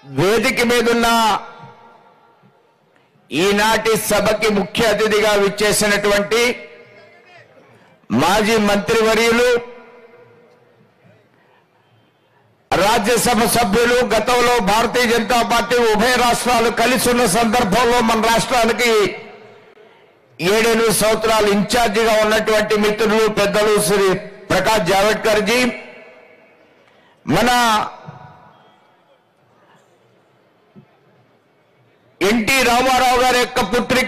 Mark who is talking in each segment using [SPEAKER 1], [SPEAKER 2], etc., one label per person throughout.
[SPEAKER 1] వేదిక మీదున్న ఈనాటి సభకి ముఖ్య అతిథిగా విచ్చేసినటువంటి మాజీ మంత్రివర్యులు రాజ్యసభ సభ్యులు గతంలో భారతీయ జనతా పార్టీ ఉభయ రాష్ట్రాలు కలిసి ఉన్న సందర్భంలో మన రాష్ట్రానికి ఏడెనిమిది సంవత్సరాలు ఇన్ఛార్జిగా ఉన్నటువంటి మిత్రులు పెద్దలు శ్రీ ప్రకాష్ జావడ్కర్ జీ మన ఎన్టీ రామారావు గారి యొక్క పుత్రిక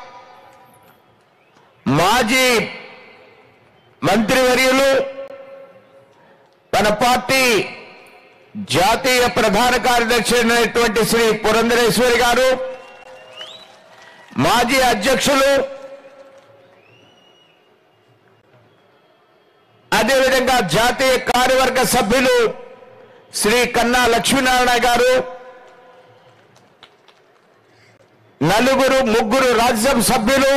[SPEAKER 1] మాజీ మంత్రివర్యులు తన పార్టీ జాతీయ ప్రధాన కార్యదర్శి అయినటువంటి శ్రీ పురంధరేశ్వరి గారు మాజీ అధ్యక్షులు అదేవిధంగా జాతీయ కార్యవర్గ సభ్యులు శ్రీ కన్నా లక్ష్మీనారాయణ గారు నలుగురు ముగ్గురు రాజ్యసభ సభ్యులు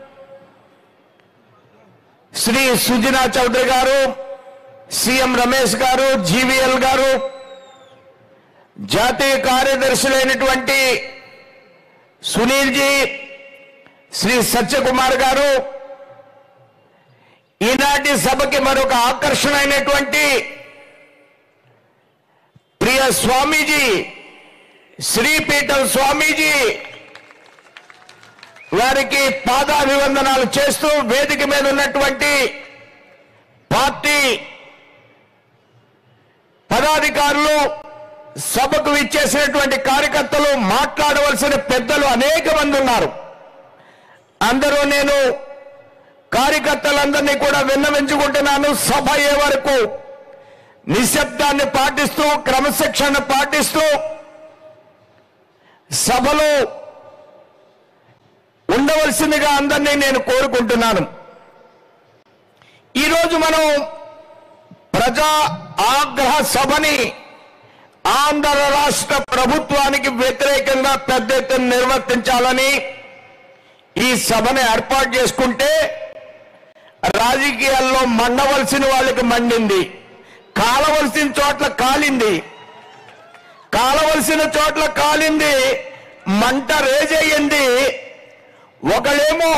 [SPEAKER 1] శ్రీ సుజనా చౌదరి గారు సీఎం రమేష్ గారు జీవీఎల్ గారు జాతీయ కార్యదర్శులైనటువంటి సునీల్ జీ శ్రీ సత్యకుమార్ గారు ఈనాటి సభకి మరొక ఆకర్షణ అయినటువంటి ప్రియ స్వామీజీ శ్రీపీఠం స్వామీజీ వారికి పాదాభివందనాలు చేస్తూ వేదిక మీద ఉన్నటువంటి పార్టీ పదాధికారులు సభకు విచ్చేసినటువంటి కార్యకర్తలు మాట్లాడవలసిన పెద్దలు అనేక మంది ఉన్నారు అందరూ నేను కార్యకర్తలందరినీ కూడా విన్నవించుకుంటున్నాను సభ అయ్యే వరకు నిశ్శబ్దాన్ని పాటిస్తూ క్రమశిక్షణ పాటిస్తూ సభలో ఉండవలసిందిగా అందరినీ నేను కోరుకుంటున్నాను ఈరోజు మనం ప్రజా ఆగ్రహ సభని ఆంధ్ర రాష్ట్ర ప్రభుత్వానికి వ్యతిరేకంగా పెద్ద ఎత్తున నిర్వర్తించాలని ఈ సభను ఏర్పాటు చేసుకుంటే రాజకీయాల్లో మండవలసిన వాళ్ళకి మండింది కాలవలసిన చోట్ల కాలింది కాలవలసిన చోట్ల కాలింది మంట రేజయ్యింది ఒకళ్ళేమో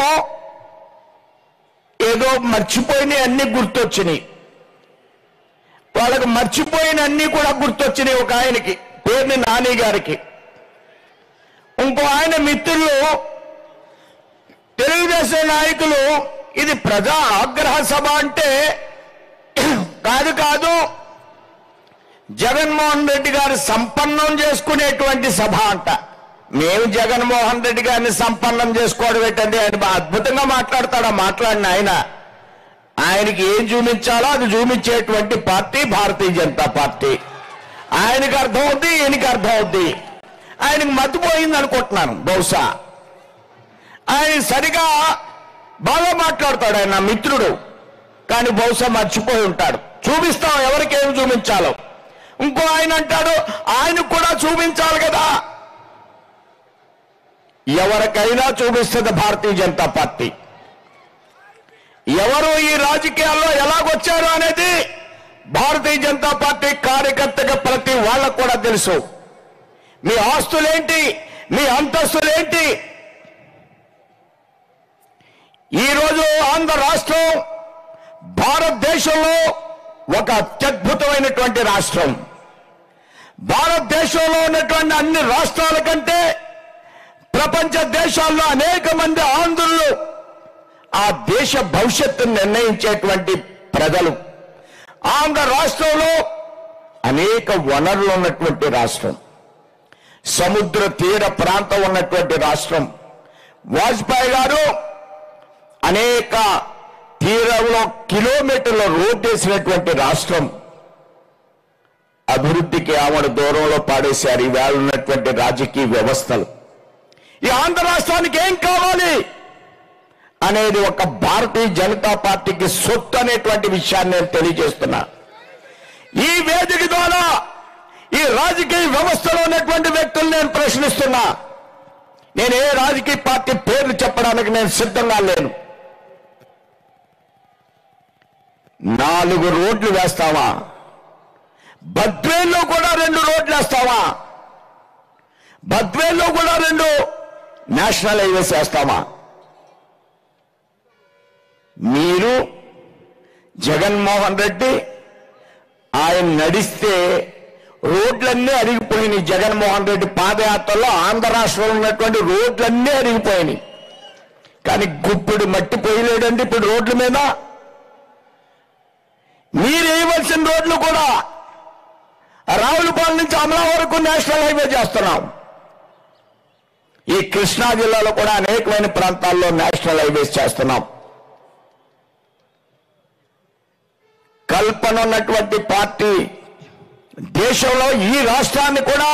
[SPEAKER 1] ఏదో మర్చిపోయిన అన్ని గుర్తొచ్చినాయి వాళ్ళకి మర్చిపోయిన అన్ని కూడా గుర్తొచ్చినాయి ఒక ఆయనకి పేరుని నాని గారికి ఇంకో ఆయన మిత్రులు తెలుగుదేశం నాయకులు ఇది ప్రజా ఆగ్రహ సభ అంటే కాదు కాదు జగన్మోహన్ రెడ్డి గారు సంపన్నం చేసుకునేటువంటి సభ అంట మేము జగన్మోహన్ రెడ్డి గారిని సంపన్నం చేసుకోవడం ఏంటంటే ఆయన బాగా అద్భుతంగా మాట్లాడతాడా మాట్లాడిన ఆయన ఆయనకి ఏం చూపించాలో అది చూపించేటువంటి పార్టీ భారతీయ జనతా పార్టీ ఆయనకి అర్థం అవుద్ది ఈయనకి అర్థం అవుద్ది ఆయనకి మతిపోయింది అనుకుంటున్నాను బహుశా ఆయన సరిగా బాగా మాట్లాడతాడు ఆయన నా మిత్రుడు కానీ బహుశా మర్చిపోయి ఉంటాడు చూపిస్తాం ఎవరికి ఏమి చూపించాలో ఇంకో ఆయన అంటాడు ఆయనకు కూడా చూపించాలి కదా ఎవరికైనా చూపిస్తుంది భారతీయ జనతా పార్టీ ఎవరు ఈ రాజకీయాల్లో ఎలాగొచ్చారు అనేది భారతీయ జనతా పార్టీ కార్యకర్తగా ప్రతి వాళ్ళకు కూడా తెలుసు మీ ఆస్తులేంటి మీ అంతస్తులేంటి ఈరోజు ఆంధ్ర రాష్ట్రం భారతదేశంలో ఒక అత్యద్భుతమైనటువంటి రాష్ట్రం భారతదేశంలో ఉన్నటువంటి అన్ని రాష్ట్రాల కంటే ప్రపంచ దేశాల్లో అనేక మంది ఆంధ్రులు ఆ దేశ భవిష్యత్తును నిర్ణయించేటువంటి ప్రజలు ఆంధ్ర రాష్ట్రంలో అనేక వనరులు ఉన్నటువంటి రాష్ట్రం సముద్ర తీర ప్రాంతం ఉన్నటువంటి రాష్ట్రం వాజ్పేయి గారు అనేక తీరంలో కిలోమీటర్ల రోడ్ వేసినటువంటి రాష్ట్రం అభివృద్ధికి ఆవిడ దూరంలో పాడేశారు ఈవేళ ఉన్నటువంటి రాజకీయ వ్యవస్థలు ఈ ఆంధ్ర రాష్ట్రానికి ఏం కావాలి అనేది ఒక భారతీయ జనతా పార్టీకి సొత్తు అనేటువంటి విషయాన్ని నేను తెలియజేస్తున్నా ఈ వేదిక ద్వారా ఈ రాజకీయ వ్యవస్థలో ఉన్నటువంటి వ్యక్తులు నేను ప్రశ్నిస్తున్నా నేను ఏ రాజకీయ పార్టీ పేర్లు చెప్పడానికి నేను సిద్ధంగా లేను నాలుగు రోడ్లు వేస్తావా బద్వేల్లో కూడా రెండు రోడ్లు వేస్తావా బద్వేల్లో కూడా రెండు నేషనల్ హైవేస్ వేస్తామా మీరు జగన్మోహన్ రెడ్డి ఆయన నడిస్తే రోడ్లన్నీ అరిగిపోయినాయి జగన్మోహన్ రెడ్డి పాదయాత్రలో ఆంధ్ర రాష్ట్రంలో ఉన్నటువంటి రోడ్లన్నీ అరిగిపోయినాయి కానీ గుప్పుడు మట్టి పోయలేడండి ఇప్పుడు రోడ్ల మీద మీరు వేయవలసిన రోడ్లు కూడా రావులపాలెం నుంచి అమలా వరకు నేషనల్ హైవే చేస్తున్నాం ఈ కృష్ణా జిల్లాలో కూడా అనేకమైన ప్రాంతాల్లో నేషనల్ హైవేస్ చేస్తున్నాం కల్పన ఉన్నటువంటి పార్టీ దేశంలో ఈ రాష్ట్రాన్ని కూడా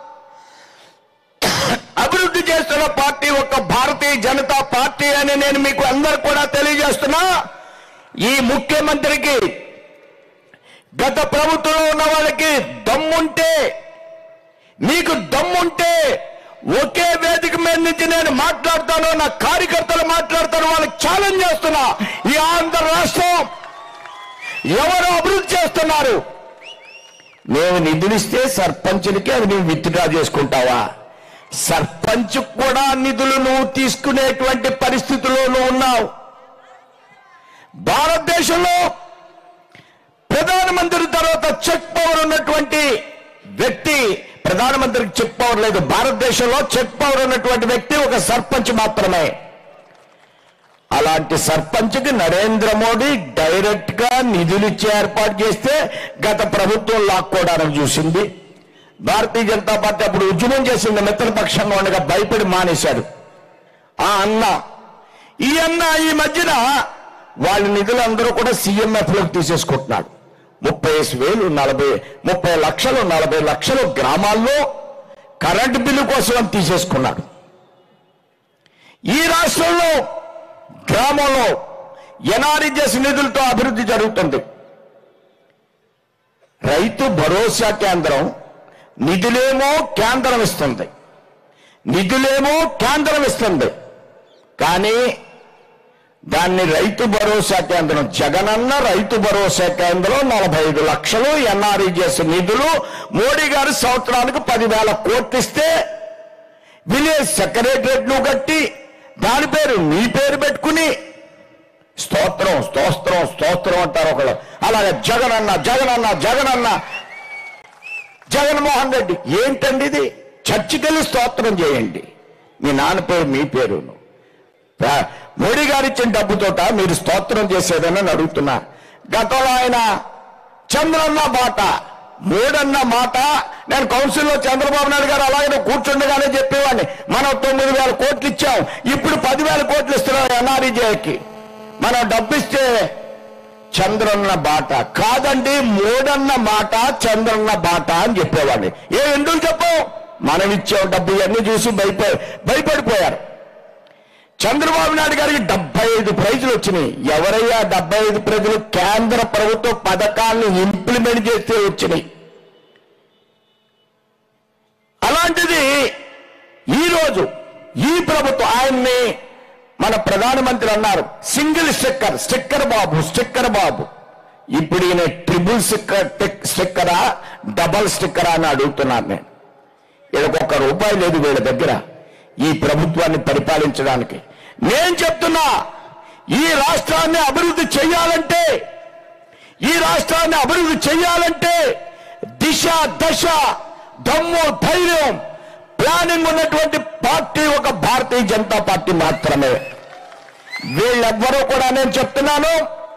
[SPEAKER 1] అభివృద్ధి చేస్తున్న పార్టీ ఒక భారతీయ జనతా పార్టీ అని నేను మీకు అందరు కూడా తెలియజేస్తున్నా ఈ ముఖ్యమంత్రికి గత ప్రభుత్వంలో ఉన్న వాళ్ళకి దమ్ముంటే నీకు దమ్ముంటే ఒకే వేదిక మీద నుంచి నేను మాట్లాడతాను నా కార్యకర్తలు మాట్లాడతాను వాళ్ళకి ఛాలెంజ్ చేస్తున్నా ఈ ఆంధ్ర రాష్ట్రం ఎవరు అభివృద్ధి చేస్తున్నారు నేను నిధులిస్తే సర్పంచులకి అది నువ్వు విత్డ్రా చేసుకుంటావా సర్పంచ్ కూడా నిధులు నువ్వు తీసుకునేటువంటి పరిస్థితిలో నువ్వు ఉన్నావు భారతదేశంలో ప్రధానమంత్రి తర్వాత చెక్ పవర్ ఉన్నటువంటి వ్యక్తి ప్రధానమంత్రికి చెక్ పవర్ లేదు భారతదేశంలో చెక్ పవర్ ఉన్నటువంటి వ్యక్తి ఒక సర్పంచ్ మాత్రమే అలాంటి సర్పంచ్కి నరేంద్ర మోడీ డైరెక్ట్ గా నిధులు ఇచ్చి ఏర్పాటు చేస్తే గత ప్రభుత్వం లాక్కోవడానికి చూసింది భారతీయ జనతా పార్టీ అప్పుడు ఉద్యమం చేసింది మిత్రపక్షంగా ఉండగా భయపడి మానేశాడు ఆ అన్న ఈ అన్న ఈ మధ్యన వాళ్ళ నిధులందరూ కూడా సీఎంఎఫ్ లోకి తీసేసుకుంటున్నాడు ముప్పై వేలు నలభై ముప్పై లక్షలు నలభై లక్షలు గ్రామాల్లో కరెంటు బిల్లు కోసం అని తీసేసుకున్నాడు ఈ రాష్ట్రంలో గ్రామంలో ఎన్ఆర్ఈజెస్ నిధులతో అభివృద్ధి జరుగుతుంది రైతు భరోసా కేంద్రం నిధులేమో కేంద్రం ఇస్తుంది నిధులేమో కేంద్రం ఇస్తుంది కానీ దాన్ని రైతు భరోసా కేంద్రం జగనన్న రైతు భరోసా కేంద్రం నలభై ఐదు లక్షలు ఎన్ఆర్ఈజెస్ నిధులు మోడీ గారు సంవత్సరానికి పదివేల కోట్లు ఇస్తే విలేజ్ సెక్రటరేట్లు కట్టి దాని పేరు నీ పేరు పెట్టుకుని స్తోత్రం స్తోత్రం స్తోత్రం అంటారు ఒకళ్ళు అలాగే జగనన్న జగనన్న జగనన్న జగన్మోహన్ రెడ్డి ఏంటండి ఇది చర్చికెళ్ళి స్తోత్రం చేయండి మీ నాన్న పేరు మీ పేరును ప్ర- మోడీ గారు ఇచ్చిన డబ్బుతోట మీరు స్తోత్రం చేసేదని అడుగుతున్నా గతంలో ఆయన చంద్రన్న మాట మూడన్న మాట నేను కౌన్సిల్లో చంద్రబాబు నాయుడు గారు అలాగే కూర్చుండగానే చెప్పేవాడిని మనం తొమ్మిది వేల కోట్లు ఇచ్చాం ఇప్పుడు పదివేల కోట్లు ఇస్తున్నాం ఎన్ఆర్ఈజేకి మనం డబ్బు ఇస్తే చంద్రన్న బాట కాదండి మూడన్న మాట చంద్రన్న బాట అని చెప్పేవాడిని ఏ ఎందుకు చెప్పు మనం ఇచ్చే డబ్బు ఇవన్నీ చూసి భయపడి భయపడిపోయారు చంద్రబాబు నాయుడు గారికి డెబ్బై ఐదు ప్రైజులు వచ్చినాయి ఎవరయ్యా డెబ్బై ఐదు ప్రైజులు కేంద్ర ప్రభుత్వ పథకాలను ఇంప్లిమెంట్ చేస్తే వచ్చినాయి అలాంటిది ఈ రోజు ఈ ప్రభుత్వం ఆయన్ని మన ప్రధానమంత్రి అన్నారు single sticker sticker Babu sticker Babu ఇప్పుడు ఈయన ట్రిపుల్ స్టిక్కర్ స్టిక్కరా డబల్ స్టిక్కరా అని అడుగుతున్నాను నేను వీళ్ళకి ఒక్క రూపాయి లేదు వీళ్ళ దగ్గర ఈ ప్రభుత్వాన్ని పరిపాలించడానికి నేను చెప్తున్నా ఈ రాష్ట్రాన్ని అభివృద్ధి చెయ్యాలంటే ఈ రాష్ట్రాన్ని అభివృద్ధి చెయ్యాలంటే దిశ దశ దమ్ము ధైర్యం ప్లానింగ్ ఉన్నటువంటి పార్టీ ఒక భారతీయ జనతా పార్టీ మాత్రమే వీళ్ళెవ్వరూ కూడా నేను చెప్తున్నాను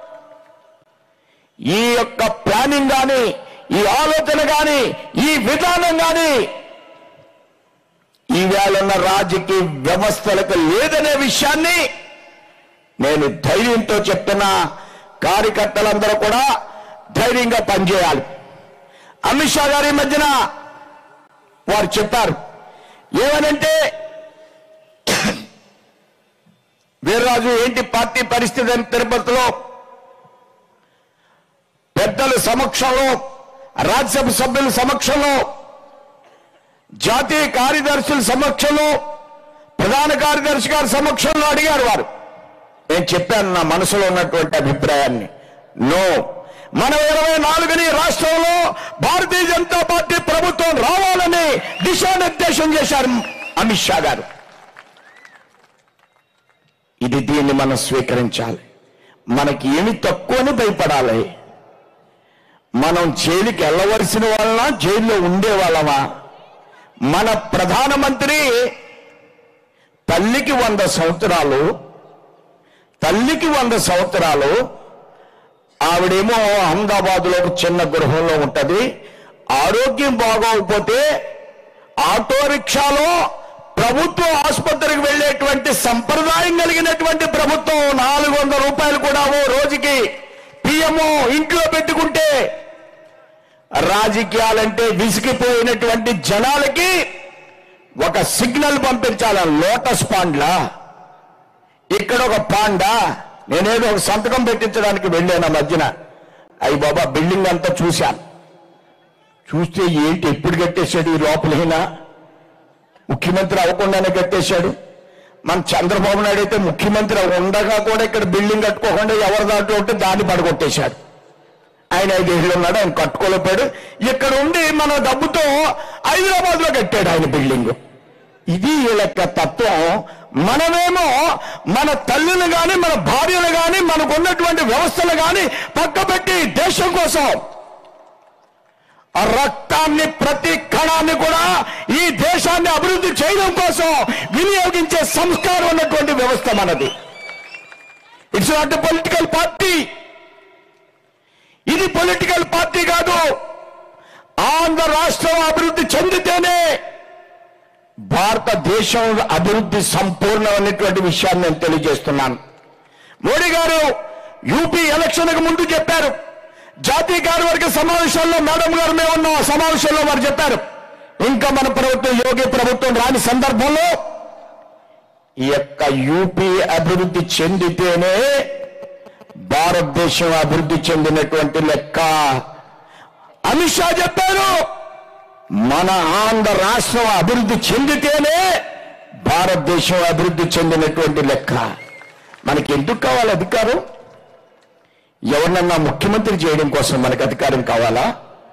[SPEAKER 1] ఈ యొక్క ప్లానింగ్ కానీ ఈ ఆలోచన కానీ ఈ విధానం కానీ ఈవేళ ఉన్న రాజకీయ వ్యవస్థలకు లేదనే విషయాన్ని నేను ధైర్యంతో చెప్తున్నా కార్యకర్తలందరూ కూడా ధైర్యంగా పనిచేయాలి అమిత్ షా గారి మధ్యన వారు చెప్పారు ఏమనంటే వీర్రాజు ఏంటి పార్టీ పరిస్థితి అని తిరుపతిలో పెద్దల సమక్షంలో రాజ్యసభ సభ్యుల సమక్షంలో జాతీయ కార్యదర్శుల సమక్షంలో ప్రధాన కార్యదర్శి గారి సమక్షంలో అడిగారు వారు నేను చెప్పాను నా మనసులో ఉన్నటువంటి అభిప్రాయాన్ని నో మనం ఇరవై నాలుగుని రాష్ట్రంలో భారతీయ జనతా పార్టీ ప్రభుత్వం రావాలని దిశానిర్దేశం చేశారు అమిత్ షా గారు ఇది దీన్ని మనం స్వీకరించాలి మనకి ఏమి తక్కువని భయపడాలి మనం జైలుకి వెళ్ళవలసిన వాళ్ళ జైల్లో ఉండే వాళ్ళమా మన ప్రధానమంత్రి తల్లికి వంద సంవత్సరాలు తల్లికి వంద సంవత్సరాలు ఆవిడేమో అహ్మదాబాద్లో ఒక చిన్న గృహంలో ఉంటది ఆరోగ్యం బాగోకపోతే ఆటో రిక్షాలో ప్రభుత్వ ఆసుపత్రికి వెళ్ళేటువంటి సంప్రదాయం కలిగినటువంటి ప్రభుత్వం నాలుగు వందల రూపాయలు కూడా ఓ రోజుకి పిఎంఓ ఇంట్లో పెట్టుకుంటే రాజకీయాలంటే విసిగిపోయినటువంటి జనాలకి ఒక సిగ్నల్ పంపించాల లోటస్ పాండ్లా ఇక్కడ ఒక పాండా నేనేదో ఒక సంతకం పెట్టించడానికి వెళ్ళాను ఆ మధ్యన అయ్యి బాబా బిల్డింగ్ అంతా చూశాను చూస్తే ఏంటి ఎప్పుడు కట్టేశాడు ఈ లోపలైనా ముఖ్యమంత్రి అవ్వకుండానే కట్టేశాడు మన చంద్రబాబు నాయుడు అయితే ముఖ్యమంత్రి ఉండగా కూడా ఇక్కడ బిల్డింగ్ కట్టుకోకుండా ఎవరి దాంట్లో ఉంటే దాన్ని పడగొట్టేశాడు ఆయన ఐదేళ్ళు ఉన్నాడు ఆయన కట్టుకోలేపాడు ఇక్కడ ఉండి మన డబ్బుతో హైదరాబాద్ లో కట్టాడు ఆయన బిల్డింగ్ ఇది వీళ్ళ యొక్క తత్వం మనమేమో మన తల్లులు గాని మన భార్యలు గాని మనకు ఉన్నటువంటి వ్యవస్థలు గాని పక్కపెట్టి దేశం కోసం ఆ రక్తాన్ని ప్రతి కణాన్ని కూడా ఈ దేశాన్ని అభివృద్ధి చేయడం కోసం వినియోగించే సంస్కారం ఉన్నటువంటి వ్యవస్థ మనది ఇట్స్ నాట్ పొలిటికల్ పార్టీ ఇది పొలిటికల్ పార్టీ కాదు ఆంధ్ర రాష్ట్రం అభివృద్ధి చెందితేనే భారతదేశం అభివృద్ధి సంపూర్ణమైనటువంటి విషయాన్ని నేను తెలియజేస్తున్నాను మోడీ గారు యూపీ ఎలక్షన్ కు ముందు చెప్పారు జాతీయ కార్యవర్గ సమావేశంలో మేడం గారు మేము ఉన్న సమావేశంలో వారు చెప్పారు ఇంకా మన ప్రభుత్వం యోగి ప్రభుత్వం రాని సందర్భంలో ఈ యొక్క యూపీ అభివృద్ధి చెందితేనే భారతదేశం అభివృద్ధి చెందినటువంటి లెక్క అమిత్ షా చెప్పారు మన ఆంధ్ర రాష్ట్రం అభివృద్ధి చెందితేనే భారతదేశం అభివృద్ధి చెందినటువంటి లెక్క మనకి ఎందుకు కావాలి అధికారం ఎవరినన్నా ముఖ్యమంత్రి చేయడం కోసం మనకు అధికారం కావాలా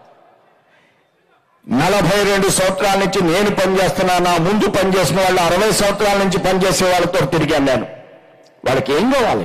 [SPEAKER 1] నలభై రెండు సంవత్సరాల నుంచి నేను పనిచేస్తున్నా నా ముందు పనిచేసిన వాళ్ళు అరవై సంవత్సరాల నుంచి పనిచేసే వాళ్ళతో తిరిగాను నేను వాళ్ళకి ఏం కావాలి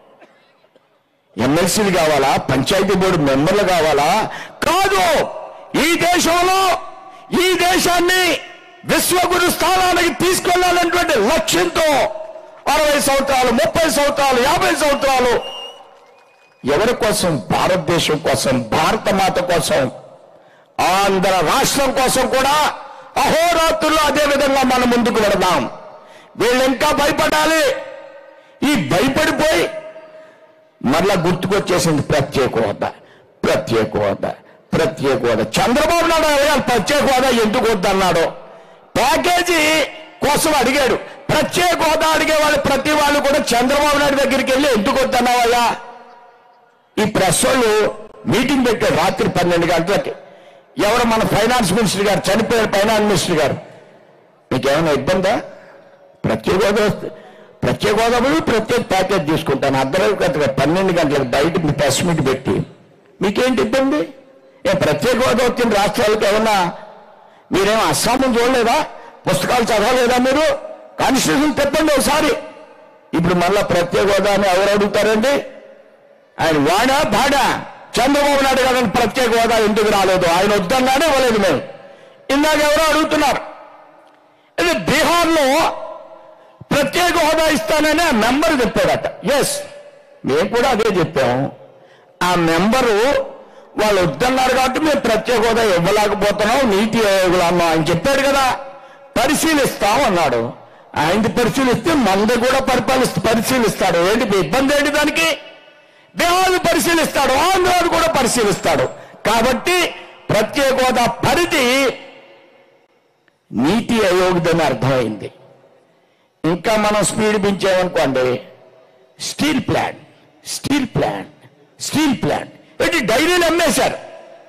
[SPEAKER 1] ఎమ్మెల్సీలు కావాలా పంచాయతీ బోర్డు మెంబర్లు కావాలా కాదు ఈ దేశంలో ఈ దేశాన్ని విశ్వగురు స్థానానికి తీసుకెళ్లాలన్నటువంటి లక్ష్యంతో అరవై సంవత్సరాలు ముప్పై సంవత్సరాలు యాభై సంవత్సరాలు ఎవరి కోసం భారతదేశం కోసం భారత మాత కోసం ఆంధ్ర రాష్ట్రం కోసం కూడా అహోరాత్రులు అదే విధంగా మనం ముందుకు వెళదాం వీళ్ళు ఇంకా భయపడాలి ఈ భయపడిపోయి మరలా గుర్తుకొచ్చేసింది ప్రత్యేక హోదా ప్రత్యేక హోదా ప్రత్యేక హోదా చంద్రబాబు నాయుడు అడిగారు ప్రత్యేక హోదా ఎందుకు వద్దన్నాడు ప్యాకేజీ కోసం అడిగాడు ప్రత్యేక హోదా అడిగే వాళ్ళు ప్రతి వాళ్ళు కూడా చంద్రబాబు నాయుడు దగ్గరికి వెళ్ళి ఎందుకు వద్దన్నావయ్యా ఈ ప్రెస్ వాళ్ళు మీటింగ్ పెట్టారు రాత్రి పన్నెండు గంటలకి ఎవరు మన ఫైనాన్స్ మినిస్టర్ గారు చనిపోయారు ఫైనాన్స్ మినిస్టర్ గారు మీకేమైనా ఇబ్బందా ప్రత్యేక హోదా వస్తే ప్రత్యేక హోదా పోయి ప్రత్యేక ప్యాకేజ్ తీసుకుంటాను అర్ధరాత్రి పన్నెండు గంటలకు బయట మీ ప్రెస్ మీట్ పెట్టి మీకేంటి ఇబ్బంది ఏ ప్రత్యేక హోదా వచ్చిన రాష్ట్రాలకు ఏమన్నా మీరేం అస్సాం చూడలేదా పుస్తకాలు చదవలేదా మీరు కాన్స్టిట్యూషన్ తెప్పండి ఒకసారి ఇప్పుడు మళ్ళా ప్రత్యేక హోదా అని ఎవరు అడుగుతారండి ఆయన వాడా బాడా చంద్రబాబు నాయుడు గారిని ప్రత్యేక హోదా ఎందుకు రాలేదు ఆయన వద్దన్నాడే ఇవ్వలేదు మేము ఇందాక ఎవరో అడుగుతున్నారు ఇది బీహార్లో ప్రత్యేక హోదా ఇస్తానని ఆ మెంబర్ చెప్పాడట ఎస్ మేము కూడా అదే చెప్పాం ఆ మెంబరు వాళ్ళు వద్దన్నారు కాబట్టి మేము ప్రత్యేక హోదా ఇవ్వలేకపోతున్నాం నీతి ఆయోగులు అన్నాం ఆయన చెప్పాడు కదా పరిశీలిస్తాం అన్నాడు ఆయనది పరిశీలిస్తే మంది కూడా పరిపాలిస్తూ పరిశీలిస్తాడు ఏంటి మీ ఇబ్బంది ఏంటి దానికి దేవాలు పరిశీలిస్తాడు ఆంధ్రాలు కూడా పరిశీలిస్తాడు కాబట్టి ప్రత్యేక హోదా పరిధి నీతి ఆయోగ్దని అర్థమైంది ఇంకా మనం స్పీడ్ పెంచామనుకోండి steel plant steel plant steel plant ఏంటి డైరీలు అమ్మేశారు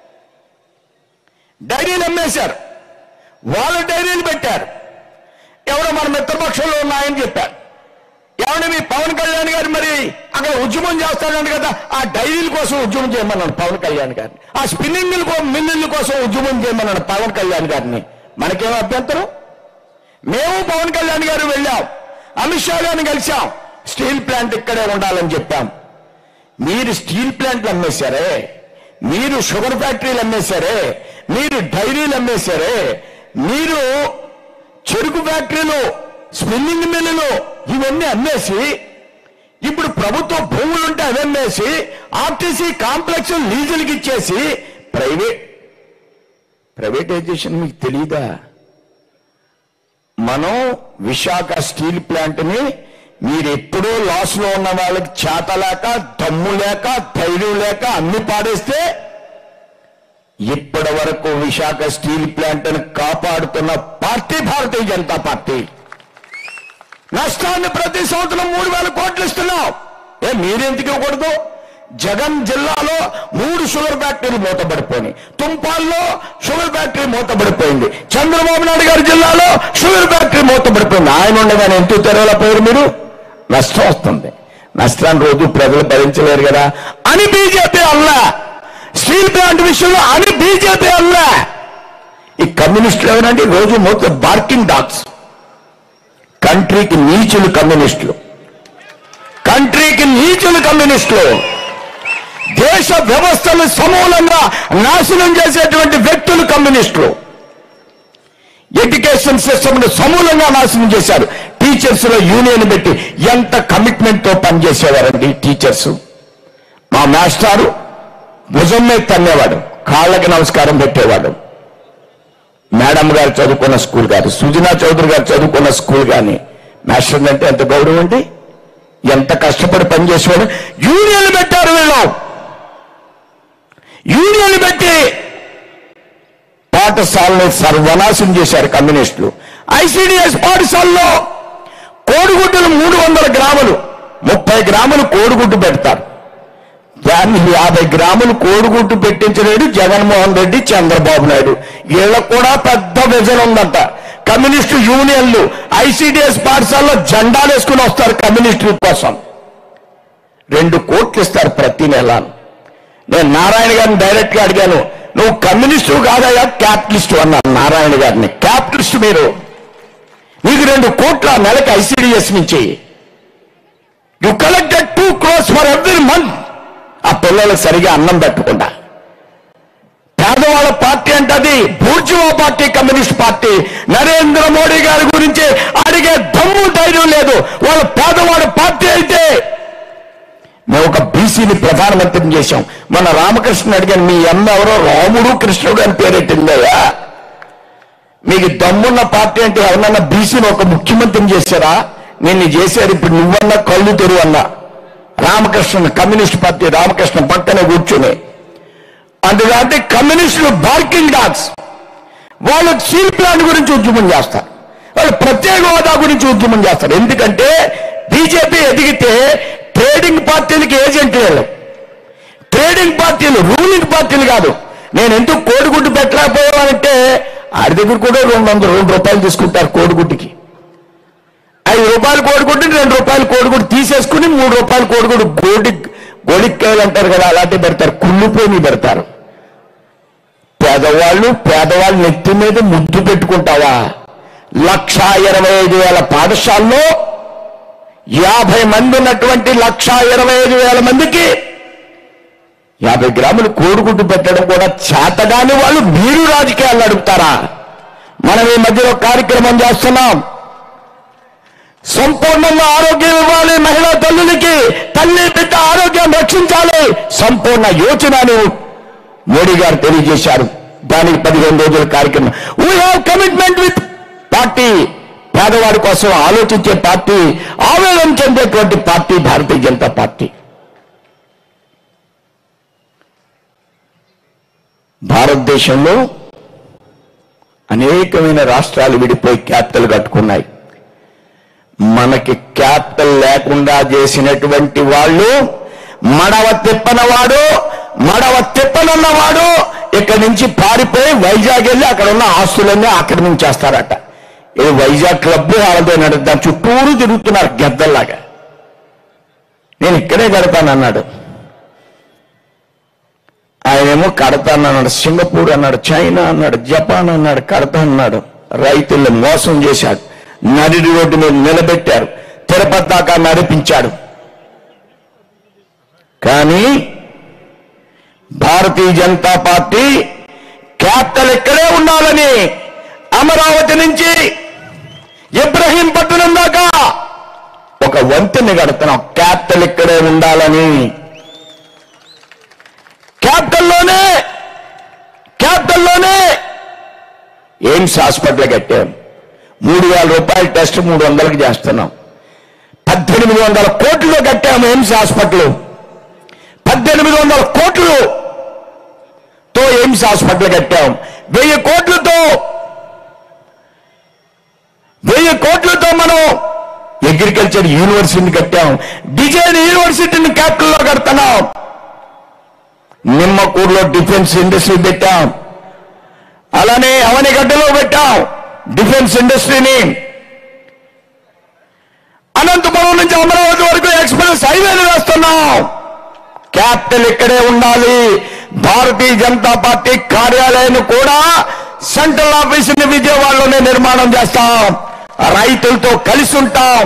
[SPEAKER 1] డైరీలు అమ్మేశారు వాళ్ళ డైరీలు పెట్టారు ఎవరో మన మిత్రపక్షంలో ఉన్నాయని చెప్పారు ఏమంటే మీ పవన్ కళ్యాణ్ గారు మరి అక్కడ ఉద్యమం చేస్తాడంట కదా ఆ డైరీల కోసం ఉద్యమం చేయమన్నాడు పవన్ కళ్యాణ్ గారిని ఆ స్పిన్నింగ్ మిల్లుల కోసం ఉద్యమం చేయమన్నాడు పవన్ కళ్యాణ్ గారిని మనకేం అభ్యంతరం మేము పవన్ కళ్యాణ్ గారు వెళ్ళాం అమిత్ షా గారిని కలిశాం స్టీల్ ప్లాంట్ ఇక్కడే ఉండాలని చెప్పాం మీరు స్టీల్ ప్లాంట్లు అమ్మేశారే మీరు షుగర్ ఫ్యాక్టరీలు అమ్మేశారే మీరు డైరీలు అమ్మేశారే మీరు చెరుకు ఫ్యాక్టరీలు స్పిన్నింగ్ మిల్లులు ఇవన్నీ అమ్మేసి ఇప్పుడు ప్రభుత్వ భూములుంటే అవి అమ్మేసి ఆర్టీసీ కాంప్లెక్స్ లీజులకి ఇచ్చేసి ప్రైవేట్ ప్రైవేటైజేషన్ మీకు తెలీదా మనం విశాఖ స్టీల్ ప్లాంట్ ని మీరు ఎప్పుడూ లాస్ లో ఉన్న వాళ్ళకి చేత లేక దమ్ము లేక ధైర్యం లేక అన్ని పాడేస్తే ఇప్పటి వరకు విశాఖ స్టీల్ ప్లాంట్ ని కాపాడుతున్న పార్టీ భారతీయ జనతా పార్టీ నష్టాన్ని ప్రతి సంవత్సరం మూడు వేల కోట్లు ఇస్తున్నాం ఏ మీరెందుకు ఇవ్వకూడదు జగన్ జిల్లాలో మూడు షుగర్ ఫ్యాక్టరీలు మూతపడిపోయినాయి తుంపాల్లో షుగర్ ఫ్యాక్టరీ మూతపడిపోయింది చంద్రబాబు నాయుడు గారి జిల్లాలో షుగర్ ఫ్యాక్టరీ మూతపడిపోయింది ఆయన ఉండగానే ఎందుకు తెరవలేకపోయారు మీరు నష్టం వస్తుంది నష్టాన్ని రోజు ప్రజలు భరించలేరు కదా అని బీజేపీ అల్లా స్టీల్ ప్లాంట్ విషయంలో అని బీజేపీ అల్లా ఈ కమ్యూనిస్టులు ఎవరండి రోజు మూత బార్కింగ్ డాగ్స్ కంట్రీకి నీచులు కమ్యూనిస్టులు కంట్రీకి నీచులు కమ్యూనిస్టులు దేశ వ్యవస్థలు సమూలంగా నాశనం చేసేటువంటి వ్యక్తులు కమ్యూనిస్టులు ఎడ్యుకేషన్ సిస్టమ్ ను సమూలంగా నాశనం చేశారు టీచర్స్ లో యూనియన్ పెట్టి ఎంత కమిట్మెంట్ తో పనిచేసేవారండి టీచర్స్ మా మాస్టారు భుజం మీద తన్నేవాడు కాళ్ళకి నమస్కారం పెట్టేవాడు మేడం గారు చదువుకున్న స్కూల్ గారు సుజనా చౌదరి గారు చదువుకున్న స్కూల్ కానీ మాస్టర్ అంటే ఎంత గౌరవం అండి ఎంత కష్టపడి పనిచేసేవాడు యూనియన్లు పెట్టారు వీళ్ళు యూనియన్లు పెట్టి పాఠశాలని సర్వనాశం చేశారు కమ్యూనిస్టులు ఐసిడిఎస్ పాఠశాలలో కోడిగుడ్డులు మూడు వందల గ్రాములు ముప్పై గ్రాములు కోడిగుడ్డు పెడతారు దాన్ని యాభై గ్రాములు కోడిగుడ్డు పెట్టించలేడు జగన్మోహన్ రెడ్డి చంద్రబాబు నాయుడు వీళ్ళకు కూడా పెద్ద విజన్ ఉందంట కమ్యూనిస్టు యూనియన్లు ఐసిడిఎస్ పాఠశాలలో జెండాలు వేసుకుని వస్తారు కమ్యూనిస్టుల కోసం రెండు కోట్లు ఇస్తారు ప్రతి నెల నేను నారాయణ గారిని డైరెక్ట్ గా అడిగాను నువ్వు కమ్యూనిస్టు కాదయా క్యాపిటలిస్టు అన్నాను నారాయణ గారిని క్యాపిటలిస్ట్ మీరు నీకు రెండు కోట్ల నెలకి ఐసిడిఎస్ నుంచి you collected two crores for every month ఆ పిల్లలకు సరిగా అన్నం పెట్టకుండా పేదవాళ్ళ పార్టీ అంటే అది bourgeois party communist party Narendra Modi గారి గురించి అడిగే దమ్ము ధైర్యం లేదు వాళ్ళ పేదవాళ్ళ పార్టీ అయితే మేము ఒక బీసీని ప్రధానమంత్రిని చేశాం మన రామకృష్ణ అడిగాను మీ అమ్మ ఎవరో రాముడు కృష్ణుడు అని పేరెట్టిందయ్యా మీకు దమ్మున్న పార్టీ అంటే ఎవరన్నా బీసీని ఒక ముఖ్యమంత్రిని చేశారా నిన్ను చేశారు ఇప్పుడు నువ్వన్నా కళ్ళు తెరువు అన్నా రామకృష్ణ కమ్యూనిస్ట్ పార్టీ రామకృష్ణ పక్కనే కూర్చుని అందుకంటే కమ్యూనిస్టులు బార్కింగ్ డాగ్స్ వాళ్ళు స్టీల్ ప్లాంట్ గురించి ఉద్యమం చేస్తారు వాళ్ళు ప్రత్యేక హోదా గురించి ఉద్యమం చేస్తారు ఎందుకంటే బీజేపీ ఎదిగితే ట్రేడింగ్ పార్టీలకి ఏజెంట్ వీళ్ళు ట్రేడింగ్ పార్టీలు రూలింగ్ పార్టీలు కాదు నేను ఎందుకు కోడిగుడ్డు పెట్టలేకపోయానంటే ఆడి దగ్గర కూడా రెండు వందల రెండు రూపాయలు తీసుకుంటారు కోడిగుడ్డుకి ఐదు రూపాయలు కోడిగుడ్డు రెండు రూపాయలు కోడిగుడ్డు తీసేసుకుని మూడు రూపాయలు కోడిగుడ్డు గోడి గోడికాయలు అంటారు కదా అలాంటివి పెడతారు కుళ్ళిపోయి పెడతారు పేదవాళ్ళు పేదవాళ్ళు నెత్తి మీద ముద్దు పెట్టుకుంటావా లక్ష ఇరవై ఐదు వేల పాఠశాలలో యాభై మంది ఉన్నటువంటి లక్ష ఇరవై ఐదు వేల మందికి యాభై గ్రాములు కోడిగుడ్డు పెట్టడం కూడా చేతగాని వాళ్ళు మీరు రాజకీయాలు అడుగుతారా మనం ఈ మధ్యలో కార్యక్రమం చేస్తున్నాం సంపూర్ణంగా ఆరోగ్యం ఇవ్వాలి మహిళా తల్లులకి తల్లి బిడ్డ ఆరోగ్యం రక్షించాలి సంపూర్ణ యోచనను మోడీ గారు తెలియజేశారు దానికి పదిహేను రోజుల కార్యక్రమం we have commitment with party పేదవాడి కోసం ఆలోచించే పార్టీ ఆవేదన చెందేటువంటి పార్టీ భారతీయ జనతా పార్టీ భారతదేశంలో అనేకమైన రాష్ట్రాలు విడిపోయి క్యాపిటల్ కట్టుకున్నాయి మనకి క్యాపిటల్ లేకుండా చేసినటువంటి వాళ్ళు మడవ తిప్పనవాడు మడవ తిప్పనున్నవాడు ఇక్కడి నుంచి పారిపోయి వైజాగ్ వెళ్ళి అక్కడ ఉన్న ఆస్తులన్నీ ఆక్రమించేస్తారట ఇది వైజాగ్ క్లబ్ వాళ్ళతో నడు దాని చుట్టూరు తిరుగుతున్నారు గెద్దల్లాగా నేను ఇక్కడే కడతానన్నాడు ఆయనేమో కడతాను అన్నాడు సింగపూర్ అన్నాడు చైనా అన్నాడు జపాన్ అన్నాడు కడతా అన్నాడు రైతుల్ని మోసం చేశాడు నడి రోడ్డు మీద నిలబెట్టారు తిరుపతి దాకా నడిపించాడు కానీ భారతీయ జనతా పార్టీ క్యాపిటల్ ఇక్కడే ఉండాలని అమరావతి నుంచి ఇబ్రహీంపట్నం దాకా ఒక వంతెన కడుతున్నాం క్యాపిటల్ ఇక్కడే ఉండాలని క్యాపిటల్లోనే క్యాపిటల్లోనే ఎయిమ్స్ హాస్పిటల్ కట్టాం మూడు వేల రూపాయల టెస్ట్ మూడు వందలకు చేస్తున్నాం పద్దెనిమిది వందల కోట్లు కట్టాము ఎయిమ్స్ హాస్పిటల్ పద్దెనిమిది వందల కోట్లు తో ఎయిమ్స్ హాస్పిటల్ కట్టాం వెయ్యి కోట్లతో వెయ్యి కోట్లతో మనం అగ్రికల్చర్ యూనివర్సిటీని కట్టాం డిజైన్ యూనివర్సిటీని క్యాపిటల్లో కడుతున్నాం నిమ్మకూరులో డిఫెన్స్ ఇండస్ట్రీ పెట్టాం అలానే అవనిగడ్డలో పెట్టాం డిఫెన్స్ ఇండస్ట్రీని అనంతపురం నుంచి అమరావతి వరకు ఎక్స్ప్రెస్ హైవేలు వేస్తున్నాం క్యాపిటల్ ఇక్కడే ఉండాలి భారతీయ జనతా పార్టీ కార్యాలయాన్ని కూడా సెంట్రల్ ఆఫీస్ ని విజయవాడలోనే నిర్మాణం చేస్తాం రైతులతో కలిసి ఉంటాం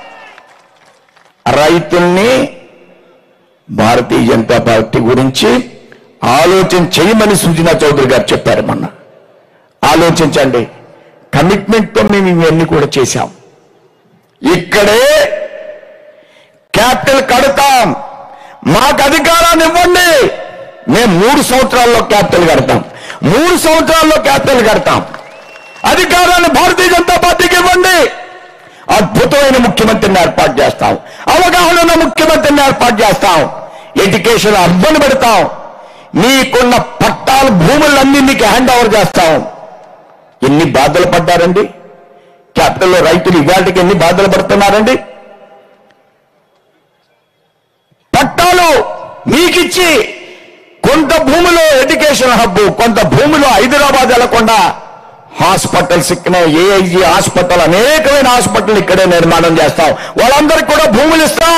[SPEAKER 1] రైతుల్ని భారతీయ జనతా పార్టీ గురించి ఆలోచన చేయమని సుజనా చౌదరి గారు చెప్పారు మొన్న ఆలోచించండి కమిట్మెంట్తో మేము ఇవన్నీ కూడా చేశాం ఇక్కడే క్యాపిటల్ కడతాం మాకు అధికారాన్ని ఇవ్వండి మేము మూడు సంవత్సరాల్లో క్యాపిటల్ కడతాం మూడు సంవత్సరాల్లో క్యాపిటల్ కడతాం అధికారాన్ని భారతీయ జనతా పార్టీకి ఇవ్వండి అద్భుతమైన ముఖ్యమంత్రిని ఏర్పాటు చేస్తాం అవగాహన ఉన్న ముఖ్యమంత్రిని ఏర్పాటు చేస్తాం ఎడ్యుకేషన్ అర్బన్ పెడతాం మీకున్న పట్టాలు భూములన్నీ మీకు హ్యాండ్ ఓవర్ చేస్తాం ఎన్ని బాధలు పడ్డారండి క్యాపిటల్లో రైతులు ఇవాళకి ఎన్ని బాధలు పడుతున్నారండి పట్టాలు మీకిచ్చి కొంత భూమిలో ఎడ్యుకేషన్ హబ్ కొంత భూమిలో హైదరాబాద్ వెళ్లకుండా హాస్పిటల్స్ ఇక్కడ ఏఐజీ హాస్పిటల్ అనేకమైన హాస్పిటల్ ఇక్కడే నిర్మాణం చేస్తాం వాళ్ళందరికీ కూడా భూములు ఇస్తాం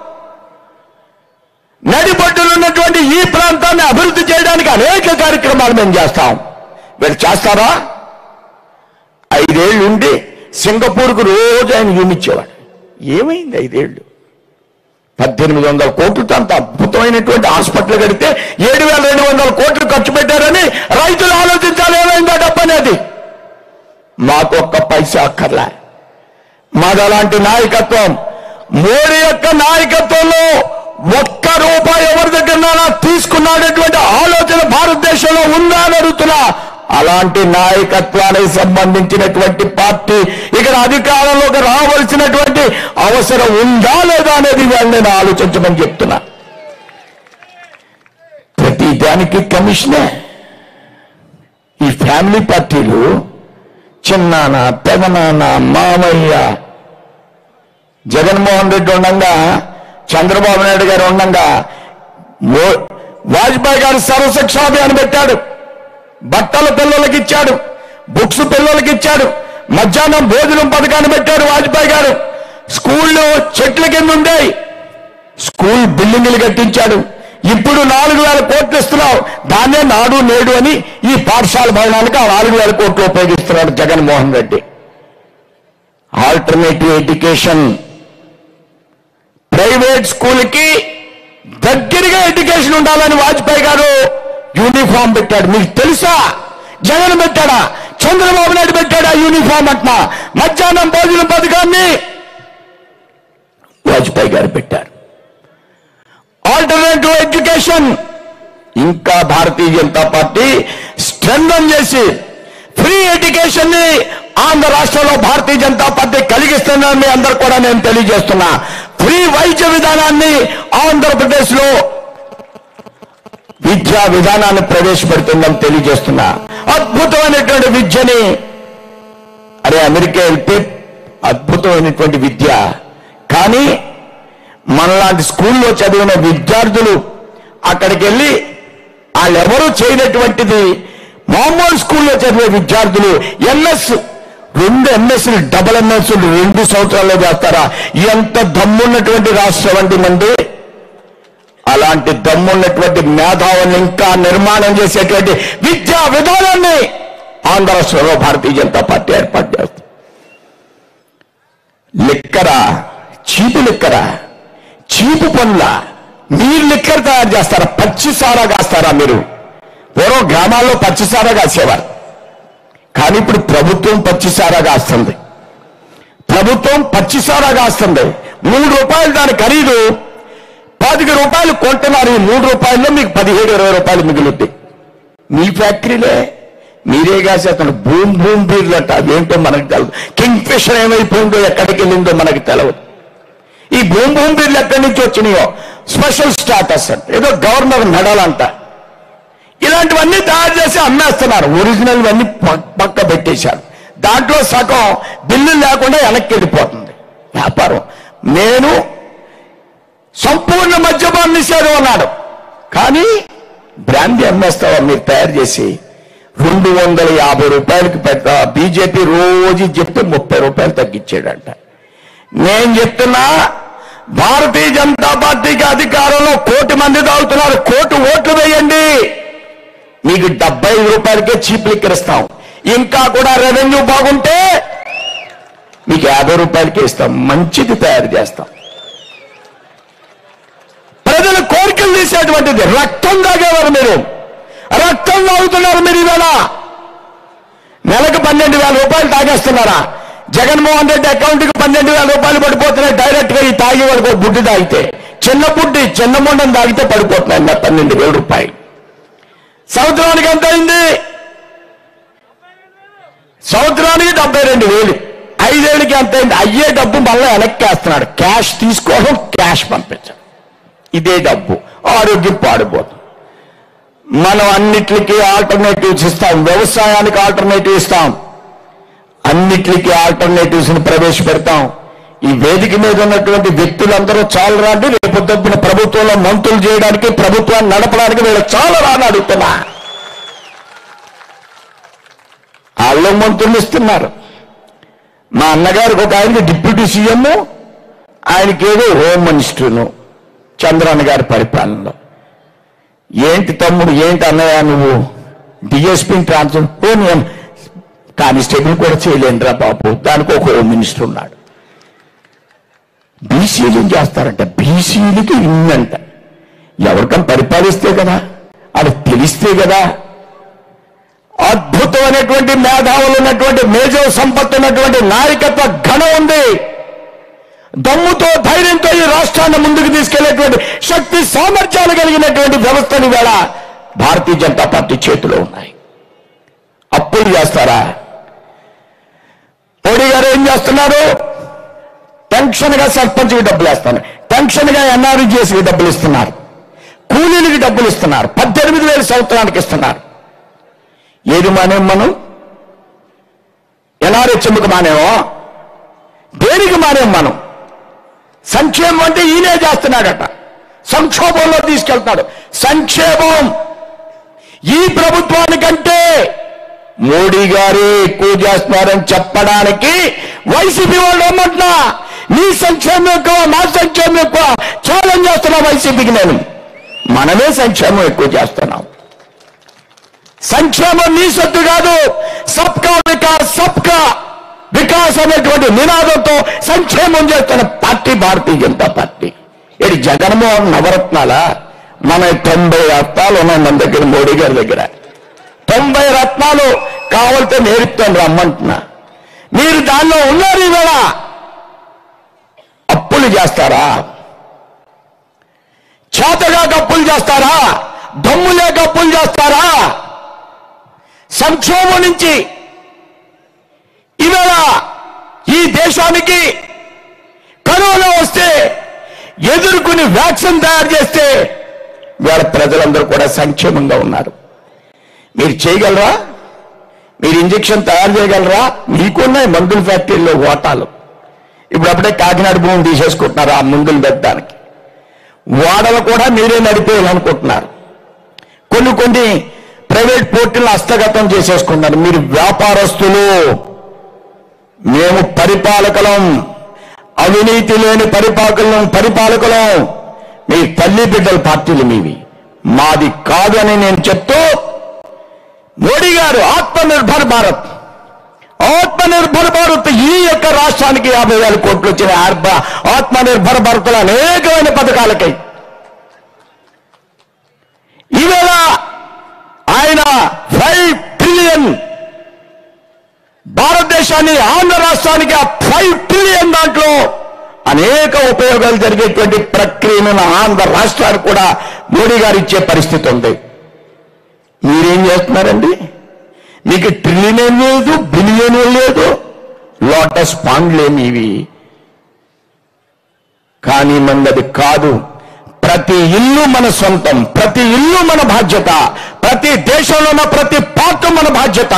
[SPEAKER 1] నడిబొడ్డులు ఉన్నటువంటి ఈ ప్రాంతాన్ని అభివృద్ధి చేయడానికి అనేక కార్యక్రమాలు మేము చేస్తాం వీళ్ళు చేస్తారా ఐదేళ్లు ఉండి సింగపూర్కు రోజు ఆయన యూనిచ్చేవాడు ఏమైంది ఐదేళ్లు పద్దెనిమిది వందల కోట్లతో అంత అద్భుతమైనటువంటి హాస్పిటల్ కడితే ఏడు వేల రెండు వందల కోట్లు ఖర్చు పెట్టారని రైతులు ఆలోచించాలి ఏమైందా డబ్బు అనేది మాకు ఒక్క పైసా అక్కర్లే మాది అలాంటి నాయకత్వం మోడీ యొక్క నాయకత్వంలో ఒక్క రూపాయి ఎవరి దగ్గర తీసుకున్నాడటువంటి ఆలోచన భారతదేశంలో ఉందా అని అడుగుతున్నా అలాంటి నాయకత్వానికి సంబంధించినటువంటి పార్టీ ఇక్కడ అధికారంలోకి రావాల్సినటువంటి అవసరం ఉందా లేదా అనేది ఇవాళ నేను ఆలోచించమని చెప్తున్నా ప్రతి దానికి కమిషనే ఈ ఫ్యామిలీ పార్టీలు చిన్నాన్న పెదనాన్న మామయ్య జగన్మోహన్ రెడ్డి ఉండంగా చంద్రబాబు నాయుడు గారు ఉండంగా మో- వాజ్పేయి గారు సర్వశిక్షాభియాన్ పెట్టాడు బట్టలు పిల్లలకి ఇచ్చాడు బుక్స్ పిల్లలకి ఇచ్చాడు మధ్యాహ్నం భోజనం పథకాన్ని పెట్టాడు వాజ్పేయి గారు స్కూళ్ళు చెట్ల కింద ఉండేవి స్కూల్ బిల్డింగులు కట్టించాడు ఇప్పుడు నాలుగు వేల కోట్లు ఇస్తున్నావు దాన్నే నాడు నేడు అని ఈ పాఠశాల భవనానికి ఆ నాలుగు వేల కోట్లు ఉపయోగిస్తున్నాడు Jaganmohan Reddy alternative education private స్కూల్కి దగ్గరగా ఎడ్యుకేషన్ ఉండాలని వాజ్పేయి గారు యూనిఫామ్ పెట్టాడు మీకు తెలుసా జగన్ పెట్టాడా చంద్రబాబు నాయుడు పెట్టాడా యూనిఫామ్ అంటున్నా మధ్యాహ్నం భోజన పథకాన్ని వాజ్పేయి గారు పెట్టారు ఆల్టర్నేటివ్ ఎడ్యుకేషన్ ఇంకా భారతీయ జనతా పార్టీ స్ట్రెంగ్ చేసి ఫ్రీ ఎడ్యుకేషన్ ని ఆంధ్ర రాష్ట్రంలో భారతీయ జనతా పార్టీ కలిగిస్తుందని మీ అందరు కూడా నేను తెలియజేస్తున్నా ఫ్రీ వైద్య విధానాన్ని ఆంధ్రప్రదేశ్ లో విద్యా విధానాన్ని ప్రవేశపెడుతుందని తెలియజేస్తున్నా అద్భుతమైనటువంటి విద్యని అరే అమెరికా వెళ్తే అద్భుతమైనటువంటి విద్య కానీ మనలాంటి స్కూల్లో చదివిన విద్యార్థులు అక్కడికి వెళ్ళి వాళ్ళెవరూ చేయనటువంటిది మామూలు స్కూల్లో చదివే విద్యార్థులు ఎంఎస్ రెండు ఎంఎస్ డబల్ ఎంఎస్ రెండు సంవత్సరాల్లో చేస్తారా ఎంత దమ్మున్నటువంటి రాష్ట్రం అండి మంది అలాంటి దమ్మున్నటువంటి మేధావుల్ని ఇంకా నిర్మాణం చేసేటువంటి విద్యా విధానాన్ని ఆంధ్ర రాష్ట్రంలో భారతీయ జనతా పార్టీ ఏర్పాటు చేస్తుంది లిక్కరా చీపు లిక్కరా చీపు పనుల మీరు లిక్కర్ తయారు చేస్తారా పచ్చి సారా కాస్తారా మీరు పూర్వం గ్రామాల్లో పచ్చి సారా కాసేవారు కానీ ఇప్పుడు ప్రభుత్వం పచ్చి సారా కాస్తుంది ప్రభుత్వం పచ్చి సారా కాస్తుంది మూడు రూపాయలు దాని ఖరీదు పాతిక రూపాయలు కొంటున్నారు ఈ మూడు రూపాయల్లో మీకు పదిహేడు ఇరవై రూపాయలు మిగులుద్ది మీ ఫ్యాక్టరీలే మీరే కాసేస్తాను భూమ్ భూమ్ బీర్లు అంట అవేంటో మనకు తెలియదు కింగ్ ఫిషర్ ఏమైపోయిందో ఎక్కడికి వెళ్ళిందో మనకు తెలియదు ఈ భూమ్ భూమ్ బీర్లు ఎక్కడి నుంచి వచ్చినాయో స్పెషల్ స్టాటస్ అంట ఏదో గవర్నర్ మెడల్ అంట ఇలాంటివన్నీ తయారు చేసి అమ్మేస్తున్నారు ఒరిజినల్ అన్ని పక్క పెట్టేశారు దాంట్లో సగం బిల్లు లేకుండా వెనక్కి వెళ్ళిపోతుంది వ్యాపారం నేను సంపూర్ణ మద్యపాన నిషేధం అన్నాడు కానీ బ్రాందీ అమ్మేస్తావా మీరు తయారు చేసి రెండు వందల యాభై రూపాయలకి పెద్ద బీజేపీ రోజు చెప్తే ముప్పై రూపాయలు తగ్గించాడంట నేను చెప్తున్నా భారతీయ జనతా పార్టీకి అధికారంలో కోటి మంది తాగుతున్నారు కోటి ఓట్లు వేయండి మీకు డెబ్బై ఐదు రూపాయలకే చీప్ లిక్కర్ ఇస్తాం ఇంకా కూడా రెవెన్యూ బాగుంటే మీకు యాభై రూపాయలకే ఇస్తాం మంచిది తయారు చేస్తాం ప్రజల కోరికలు తీసేటువంటిది రక్తం తాగేవారు మీరు రక్తం తాగుతున్నారు మీరు ఇవాళ నెలకు పన్నెండు వేల రూపాయలు తాగేస్తున్నారా జగన్మోహన్ రెడ్డి అకౌంట్ కి పన్నెండు వేల రూపాయలు పడిపోతున్నాయి డైరెక్ట్ గా ఈ తాగే వాళ్ళకి ఒక బుడ్డి తాగితే చిన్న బుడ్డి చిన్న మొండం తాగితే పడిపోతున్నాయి నా పన్నెండు వేల రూపాయలు సంవత్సరానికి ఎంత అయింది సంవత్సరానికి డెబ్బై రెండు వేలు ఐదేళ్ళకి ఎంత అయింది అయ్యే డబ్బు మళ్ళీ వెనక్కి వేస్తున్నాడు క్యాష్ తీసుకోవడం క్యాష్ పంపించడం ఇదే డబ్బు ఆరోగ్యం పాడిపోతుంది మనం అన్నిటికీ ఆల్టర్నేటివ్స్ ఇస్తాం వ్యవసాయానికి ఆల్టర్నేటివ్ ఇస్తాం అన్నిటికీ ఆల్టర్నేటివ్స్ ని ప్రవేశపెడతాం ఈ వేదిక మీద ఉన్నటువంటి వ్యక్తులందరూ చాలా రాండి రేపు దబ్బిన ప్రభుత్వంలో మంత్రులు చేయడానికి ప్రభుత్వాన్ని నడపడానికి వీళ్ళు చాలా రాని అడుగుతున్నా వాళ్ళు మంత్రులు ఇస్తున్నారు మా అన్నగారికి ఒక ఆయనకి డిప్యూటీ సీఎం ఆయనకేదో హోమ్ మినిస్టర్ను చంద్రన్న గారి పరిపాలనలో ఏంటి తమ్ముడు ఏంటి అన్నయ్య నువ్వు డిఎస్పీని ట్రాన్స్ఫర్ హోమ్ ఎం- కానిస్టేబుల్ కూడా చేయలేనురా బాబు దానికి ఒక హోమ్ మినిస్టర్ ఉన్నాడు బీసీలు ఏం చేస్తారంట బీసీలకి ఇన్నంట ఎవరికైనా పరిపాలిస్తే కదా అది తెలిస్తే కదా అద్భుతమైనటువంటి మేధావులు ఉన్నటువంటి మేజో సంపత్తి ఉన్నటువంటి నాయకత్వ ఘనం ఉంది దమ్ముతో ధైర్యంతో ఈ రాష్ట్రాన్ని ముందుకు తీసుకెళ్లేటువంటి శక్తి సామర్థ్యాలు కలిగినటువంటి వ్యవస్థలు వేళ భారతీయ జనతా పార్టీ చేతిలో ఉన్నాయి అప్పులు చేస్తారా మోడీ గారు ఏం చేస్తున్నారు టెన్షన్ గా సర్పంచ్కి డబ్బులు వేస్తున్నారు టెన్షన్ గా ఎన్ఆర్జీఎస్కి డబ్బులు ఇస్తున్నారు కూలీలకి డబ్బులు ఇస్తున్నారు పద్దెనిమిది వేల సంవత్సరానికి ఇస్తున్నారు ఏది మానేం మనం ఎన్ఆర్హెచ్ఎంకి మానేమో దేనికి మానేం మనం సంక్షేమం అంటే ఈయనే చేస్తున్నాడట సంక్షోభంలో తీసుకెళ్తాడు సంక్షేమం ఈ ప్రభుత్వానికంటే మోడీ గారే ఎక్కువ చేస్తున్నారని చెప్పడానికి వైసీపీ వాళ్ళు ఏమంటున్నా నీ సంక్షేమం ఎక్కువ నా సంక్షేమం ఎక్కువ ఛాలెంజ్ చేస్తున్నా వైసీపీకి నేను మనమే సంక్షేమం ఎక్కువ చేస్తున్నాం సంక్షేమం నీ సొత్తు కాదు సబ్కా వికాస్ సబ్కా వికాస్ అనేటువంటి నినాదంతో సంక్షేమం చేస్తున్న పార్టీ భారతీయ జనతా పార్టీ ఇది జగన్మోహన్ నవరత్నాల మన తొంభై రత్నాలు ఉన్నాయి మన దగ్గర మోడీ గారి దగ్గర తొంభై రత్నాలు కావాలితే నేర్పుతాను రమ్మంటున్నా మీరు దానిలో ఉన్నారు ఇవాళ అప్పులు చేస్తారా చేతగా అప్పులు చేస్తారా దమ్ము లేక అప్పులు చేస్తారా సంక్షోభం నుంచి ఇవాళ ఈ దేశానికి కరోనా వస్తే ఎదుర్కొని వ్యాక్సిన్ తయారు చేస్తే ఇవాళ ప్రజలందరూ కూడా సంక్షేమంగా ఉన్నారు మీరు చేయగలరా మీరు ఇంజెక్షన్ తయారు చేయగలరా మీకున్నాయి మందుల ఫ్యాక్టరీలో ఓటాలు ఇప్పుడు అప్పుడే కాకినాడ భూమి తీసేసుకుంటున్నారు ఆ మందులు పెట్టడానికి ఓడలు కూడా మీరే నడిపేయాలనుకుంటున్నారు కొన్ని కొన్ని ప్రైవేట్ పోర్టులను హస్తగతం చేసేసుకున్నారు మీరు వ్యాపారస్తులు మేము పరిపాలకులం అవినీతి లేని పరిపాలకులం పరిపాలకులం మీ తల్లి బిడ్డల పార్టీలు మీవి మాది కాదని నేను చెప్తూ మోడీ గారు ఆత్మనిర్భర్ భారత్ ఆత్మనిర్భర్ భారత్ ఈ యొక్క రాష్ట్రానికి యాభై వేల కోట్లు వచ్చిన ఆర్బ- ఆత్మనిర్భర్ భారత్లో అనేకమైన పథకాలకై ఈవేళ ఆయన ఫైవ్ ట్రిలియన్ భారతదేశాన్ని ఆంధ్ర రాష్ట్రానికి ఆ ఫైవ్ ట్రిలియన్ దాంట్లో అనేక ఉపయోగాలు జరిగేటువంటి ప్రక్రియను ఆంధ్ర రాష్ట్రానికి కూడా మోడీ గారు ఇచ్చే పరిస్థితి ఉంది మీరేం చేస్తున్నారండి మీకు ట్రిలియన్ ఏం లేదు బిలియన్ ఏం లేదు లోటస్ పాండ్లేమి ఇవి కానీ మనది కాదు ప్రతి ఇల్లు మన సొంతం ప్రతి ఇల్లు మన బాధ్యత ప్రతి దేశంలో ఉన్న ప్రతి పార్ట్ మన బాధ్యత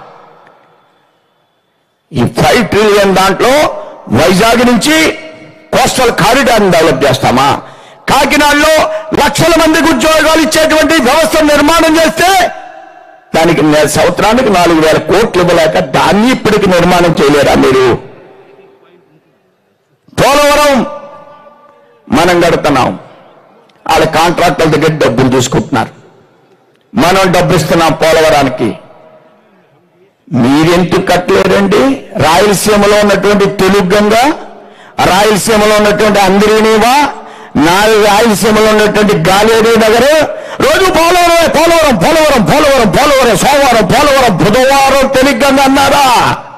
[SPEAKER 1] ఈ ఫైవ్ ట్రిలియన్ దాంట్లో వైజాగ్ నుంచి కోస్టల్ కారిడార్ డెవలప్ చేస్తామా కాకినాడలో లక్షల మందికి ఉద్యోగాలు ఇచ్చేటువంటి వ్యవస్థ నిర్మాణం చేస్తే దానికి నె- సంవత్సరానికి నాలుగు వేల కోట్లు ఇవ్వలేక దాన్ని ఇప్పటికి నిర్మాణం చేయలేరా మీరు పోలవరం మనం కడుతున్నాం వాళ్ళ కాంట్రాక్టుల దగ్గర డబ్బులు తీసుకుంటున్నారు మనం డబ్బు ఇస్తున్నాం పోలవరానికి మీరెందుకు కట్టలేదండి రాయలసీమలో ఉన్నటువంటి తెలుగు గంగ రాయలసీమలో ఉన్నటువంటి అందరినీవా నా రాయలసీమలో ఉన్నటువంటి గాలేరు నగర్ రోజు పోలవరం పోలవరం పోలవరం పోలవరం పోలవరం సోమవారం పోలవరం బుధవారం తెలుగు గంగ అన్నారా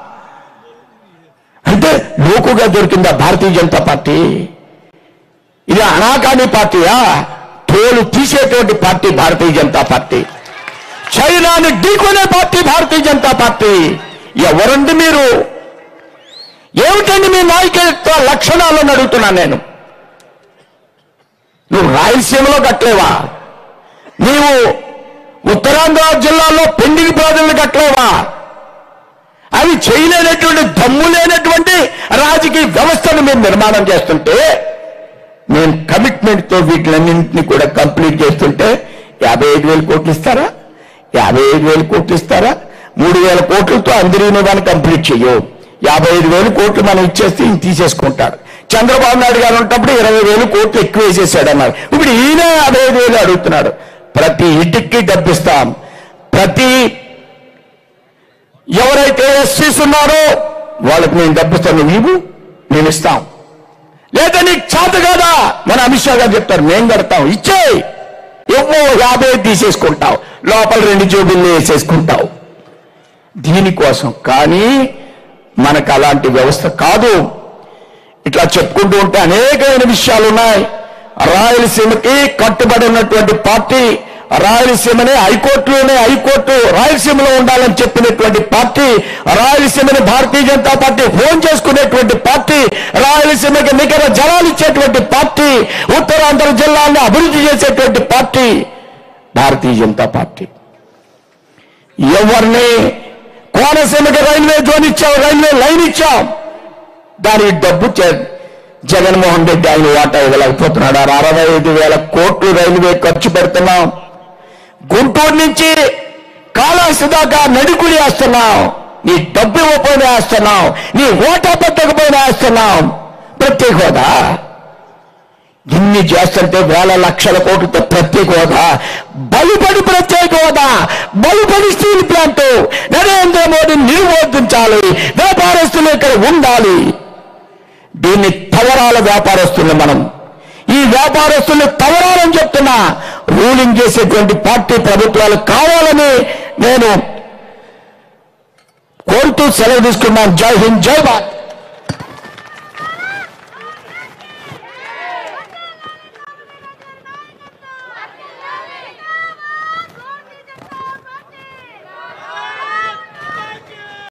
[SPEAKER 1] అంటే లోకుగా దొరికిందా భారతీయ జనతా పార్టీ ఇది అనాకాని పార్టీయా తోలు తీసేటువంటి పార్టీ భారతీయ జనతా పార్టీ చైనాని ఢీకొనే పార్టీ భారతీయ జనతా పార్టీ ఎవరండి మీరు ఏమిటండి మీ నాయకత్వ లక్షణాలను అడుగుతున్నాను నేను నువ్వు రాయలసీమలో కట్టలేవా నీవు ఉత్తరాంధ్ర జిల్లాలో పెండింగ్ ప్రాజెక్టులు కట్టలేవా అవి చేయలేనటువంటి దమ్ము లేనటువంటి రాజకీయ వ్యవస్థను మేము నిర్మాణం చేస్తుంటే నేను కమిట్మెంట్ తో వీటిలన్నింటినీ కూడా కంప్లీట్ చేస్తుంటే యాభై ఐదు వేల కోట్లు ఇస్తారా యాభై ఐదు వేల కోట్లు ఇస్తారా మూడు వేల కోట్లతో అందరినీ మనం కంప్లీట్ చెయ్యవు యాభై ఐదు వేలు కోట్లు మనం ఇచ్చేస్తే ఈయన తీసేసుకుంటాడు చంద్రబాబు నాయుడు గారు ఉన్నప్పుడు ఇరవై వేలు కోట్లు ఎక్కువ వేసేసాడు అన్నారు ఇప్పుడు ఈయన యాభై ఐదు వేలు అడుగుతున్నాడు ప్రతి ఇంటికి డబ్బిస్తాం ప్రతి ఎవరైతే ఎస్సీస్ ఉన్నారో వాళ్ళకి నేను డబ్బిస్తాను నీవు నేను ఇస్తాం లేదా నీకు చేత కదా మన అమిత్ షా గారు చెప్తారు మేం కడతాం ఇచ్చేయి ఇవ్వు యాభై తీసేసుకుంటావు లోపల రెండు జోబుల్లో వేసేసుకుంటావు దీనికోసం కానీ మనకు అలాంటి వ్యవస్థ కాదు ఇట్లా చెప్పుకుంటూ ఉంటే అనేకమైన విషయాలు ఉన్నాయి రాయలసీమకి కట్టుబడి ఉన్నటువంటి పార్టీ రాయలసీమని హైకోర్టులోనే హైకోర్టు రాయలసీమలో ఉండాలని చెప్పినటువంటి పార్టీ రాయలసీమని భారతీయ జనతా పార్టీ ఫోన్ చేసుకునేటువంటి పార్టీ రాయలసీమకి నికర జలాలు ఇచ్చేటువంటి పార్టీ ఉత్తరాంధ్ర జిల్లాలను అభివృద్ధి చేసేటువంటి పార్టీ భారతీయ జనతా పార్టీ ఎవరిని కోనసీమకి రైల్వే జోన్ ఇచ్చాం రైల్వే లైన్ ఇచ్చాం దానికి డబ్బు చే- జగన్మోహన్ రెడ్డి ఆయన వాటా ఇవ్వలేకపోతున్నాడు ఆ అరవై ఐదు వేల కోట్లు రైల్వే ఖర్చు పెడుతున్నాం గుంటూరు నుంచి కాళహస్తి దాకా నడుకుడి వేస్తున్నాం నీ డబ్బు ఇవ్వకపోయినా వేస్తున్నాం నీ ఓటా పెట్టకపోయినా వేస్తున్నాం ప్రత్యేక హోదా ఇన్ని చేస్తుంటే వేల లక్షల కోట్లతో ప్రత్యేక హోదా బలిపడి ప్రత్యేక హోదా బలిపడి స్టీల్ ప్లాంట్ నరేంద్ర మోడీని నిర్వర్తించాలి వ్యాపారస్తులు ఇక్కడ ఉండాలి దీన్ని తవరాల వ్యాపారస్తుల్ని మనం ఈ వ్యాపారస్తుల్ని తవరాలని చెప్తున్నా రూలింగ్ చేసేటువంటి పార్టీ ప్రభుత్వాలు కావాలని నేను కోరుతూ సెలవు తీసుకున్నాను జై హింద్ జై భారత్